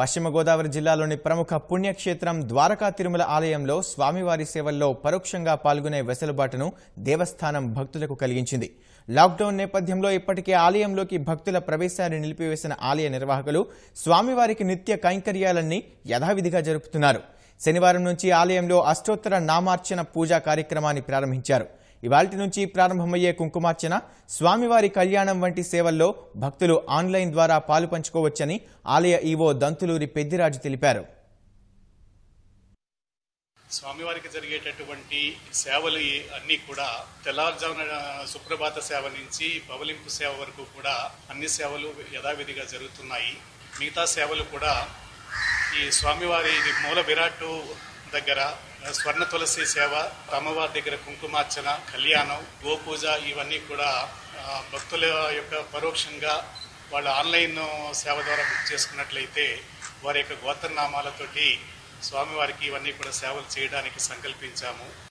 పశ్చిమ గోదావరి జిల్లాలోని ప్రముఖ పుణ్యక్షేత్రం ద్వారకా తిరుమల ఆలయంలో స్వామివారి సేవల్లో పరోక్షంగా పాల్గొనే వెసులుబాటును దేవస్థానం భక్తులకు కలిగించింది లాక్డౌన్ నేపథ్యంలో ఇప్పటికే ఆలయంలోకి భక్తుల ప్రవేశాన్ని నిలిపివేసిన ఆలయ నిర్వాహకులు స్వామివారికి నిత్య కైంకర్యాలన్నీ యథావిధిగా జరుపుతున్నారు శనివారం నుంచి ఆలయంలో అష్టోత్తర నామార్చన పూజా కార్యక్రమాన్ని ప్రారంభించారు ఇవాల్టి నుంచి ప్రారంభమయ్యే కుంకుమార్చన స్వామివారి కళ్యాణం వంటి సేవల్లో భక్తులు ఆన్లైన్ ద్వారా పాలు పంచుకోవచ్చని ఆలయ ఈవో దంతులూరి పెద్దిరాజు తెలిపారు స్వామివారికి జరిగేటటువంటి సేవలు ఈ- అన్నీ కూడా తెల్లవారుజామున సుప్రభాత సేవ నుంచి పవలింపు సేవ వరకు కూడా అన్ని సేవలు యథావిధిగా జరుగుతున్నాయి మిగతా సేవలు కూడా ఈ స్వామివారి ఇది మూల విరాట్ దగ్గర స్వర్ణ తులసి సేవ అమ్మవారి దగ్గర కుంకుమార్చన కళ్యాణం గోపూజ ఇవన్నీ కూడా ఆ, భక్తుల యొక్క పరోక్షంగా వాళ్ళు ఆన్లైన్ సేవ ద్వారా బుక్ చేసుకున్నట్లయితే వారి యొక్క గోత్రనామాలతోటి స్వామివారికి ఇవన్నీ కూడా సేవలు చేయడానికి సంకల్పించాము